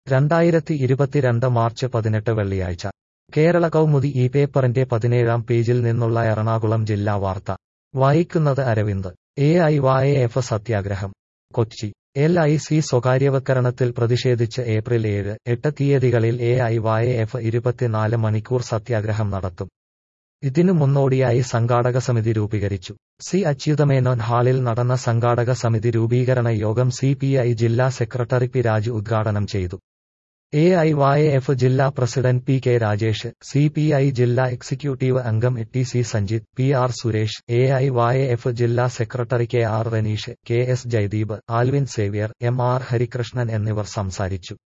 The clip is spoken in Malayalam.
രണ്ടായിരത്തി ഇരുപത്തിരണ്ട് മാർച്ച് പതിനെട്ട് വെള്ളിയാഴ്ച കേരള കൗമുദി ഈ പേപ്പറിന്റെ പതിനേഴാം പേജിൽ നിന്നുള്ള എറണാകുളം ജില്ലാ വാർത്ത വായിക്കുന്നത് Aravind A I Y F സത്യാഗ്രഹം കൊച്ചി എൽ ഐ സി സ്വകാര്യവൽക്കരണത്തിൽ പ്രതിഷേധിച്ച് ഏപ്രിൽ ഏഴ് എട്ട് തീയതികളിൽ എ ഐ വായ എഫ് ഇരുപത്തിനാല് മണിക്കൂർ സത്യാഗ്രഹം നടത്തും ഇതിനു മുന്നോടിയായി സംഘാടക സമിതി രൂപീകരിച്ചു സി അച്യുതമേനോൻ ഹാളിൽ നടന്ന സംഘാടക സമിതി രൂപീകരണ യോഗം സി പി ഐ ജില്ലാ സെക്രട്ടറി പി രാജു ഉദ്ഘാടനം ചെയ്തു എ ഐ വായ എഫ് ജില്ലാ president P K Rajesh C P I ജില്ലാ എക്സിക്യൂട്ടീവ് അംഗം T C Sanjith P R Suresh A I Y F ജില്ലാ secretary K R Raneesh K S Jayadeep Alvin Xavier M R Harikrishnan എന്നിവർ സംസാരിച്ചു